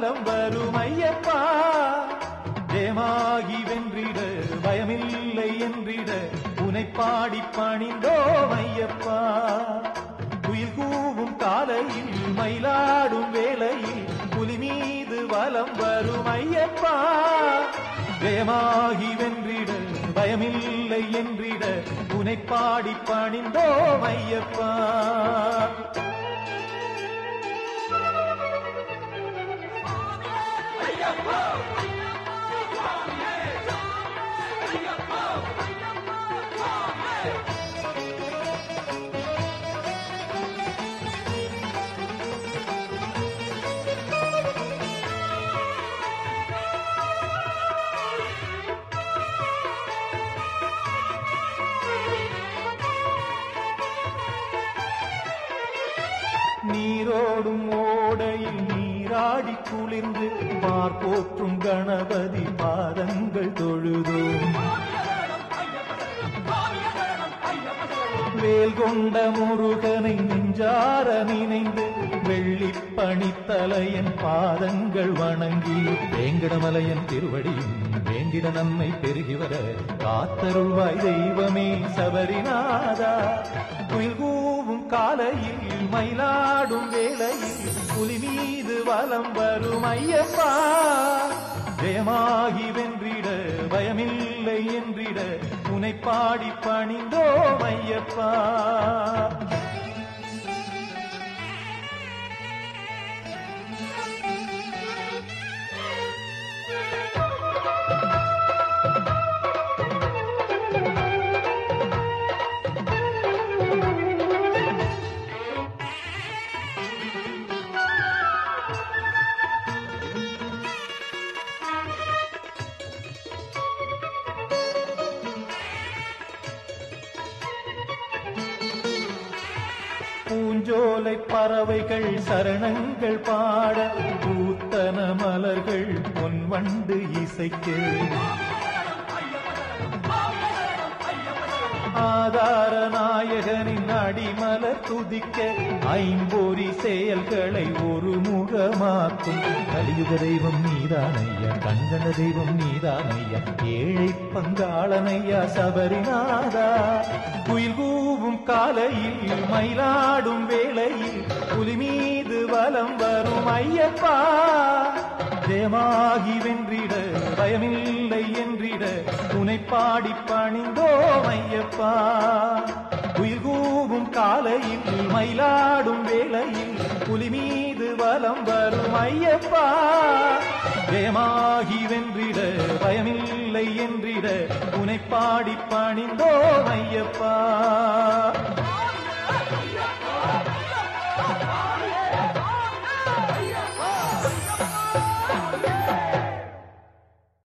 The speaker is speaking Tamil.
வலம் வரும் ஐயப்பா ஜெயமாகி வென்றிட பயமில்லை என்றிட உனை பாடி பணிந்தோம் ஐயப்பா குயில் கூவும் காலையில் மயிலாடும் வேளையில் புலி மீது வலம் வரும் ஐயப்பா ஜெயமாகி வென்றிட பயமில்லை என்றிட உனை பாடி பணிந்தோம் ஐயப்பா நீரோடும் ஓடையில் நீராடி குளிர்ந்து பார்ப்போற்றும் கணபதி பாதங்கள் தொழுதோம் வேல் கொண்ட முருகனை நெஞ்சார நினைந்து வெள்ளிப் பணித்தலையன் பாதங்கள் வணங்கி வேங்கடமலையன் திருவடியும் வேண்டிட நன்மை பெருகி வர காத்தருள்வாய் தெய்வமே சபரிநாதா குயில் கூவும் காலையில் மயிலாடும் வேளையில் புலி மீது வலம் வரும் ஐயப்பா ஜெயமாகி வென்றிட பயமில்லை என்றிட உனை பாடி பணிந்தோம் ஐயப்பா பூஞ்சோலை பறவைகள் சரணங்கள் பாட பூத்தன மலர்கள் பொன்வண்டு இசைக்கு ஆதார நாயகனின் அடிமலர் துதிக்க ஐம்பொறி செயல்களை ஒரு முகமாக்கும் கலியுக தெய்வம் நீதானையா கண்கண்ட தெய்வம் நீதானையா ஏழை பங்காளனையா சபரிநாதா குயில் கூவும் காலையில் மயிலாடும் வேளையில் புலி மீது வலம் வரும் ஐயப்பா ஜெயமாகி வென்றிட பயமில்லை என்றிட உனை பாடி பணிந்தோம் ஐயப்பா உயிர் கூவும் காலையில் மயிலாடும் வேளையில் புலி மீது வலம் வரும் ஐயப்பா ஜெயமாகி வென்றிட பயமில்லை என்றிட உனை பாடி பணிந்தோம் ஐயப்பா